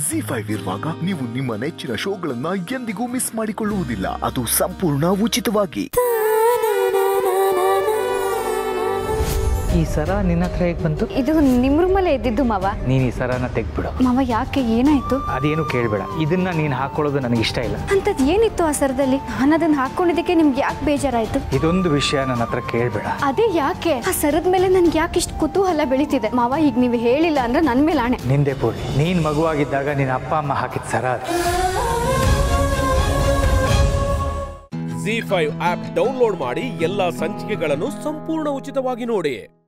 G five ಇರುವಾಗ ನೀವು ನಿಮ್ಮ ನೆಚ್ಚಿನ ಶೋಗಳನ್ನ ಎಂದಿಗೂ ಮಿಸ್ ಮಾಡಿಕೊಳ್ಳುವುದಿಲ್ಲ ಅದು ಸಂಪೂರ್ಣ ಉಚಿತವಾಗಿ ಈ ಸರ ನಿನ್ನ ಹತ್ರ ಹೇಗೆ ಬಂತು ಇದು ನಿಮ್ಮ ರೂಮಲ್ಲೇ ಇದ್ದಿದ್ದು ಮಾವ ನೀನು ಈ ಸರನ ತೆಗ್ಬಿಡು ಮಾವ ಯಾಕೆ ಏನಾಯ್ತು ಅದೇನು ಕೇಳಬೇಡ ಇದನ್ನ ನೀನು ಹಾಕೊಳ್ಳೋದು ನನಗೆ ಇಷ್ಟ ಇಲ್ಲ ಅಂಥದ್ದು ಏನಿತ್ತು ಆ ಸರದಲ್ಲಿ ನಾನು ಅದನ್ನ ಹಾಕೊಂಡಿದ್ದಕ್ಕೆ ನಿಮ್ಗೆ ಯಾಕೆ ಬೇಜಾರಾಯ್ತು ಇದೊಂದು ವಿಷಯ ನನ್ನ ಹತ್ರ ಕೇಳಬೇಡ ಅದೇ ಯಾಕೆ ಆ ಸರದ ಮೇಲೆ ನನ್ಗೆ ಯಾಕೆ ಇಷ್ಟು ಕುತೂಹಲ ಬೆಳೀತಿದೆ ಮಾವ ಈಗ ನೀವು ಹೇಳಿಲ್ಲ ಅಂದ್ರೆ ನನ್ನ ಮೇಲೆ ಆಣೆ ನಿಂದೆ ಪೂರ್ಣಿ ನೀನು ಮಗುವಾಗಿದ್ದಾಗ ನಿನ್ನ ಅಪ್ಪ ಅಮ್ಮ ಹಾಕಿದ ಸರ ಅದು. ಜಿ ಫೈವ್ ಆಪ್ ಡೌನ್ಲೋಡ್ ಮಾಡಿ ಎಲ್ಲಾ ಸಂಚಿಕೆಗಳನ್ನು ಸಂಪೂರ್ಣ ಉಚಿತವಾಗಿ ನೋಡಿ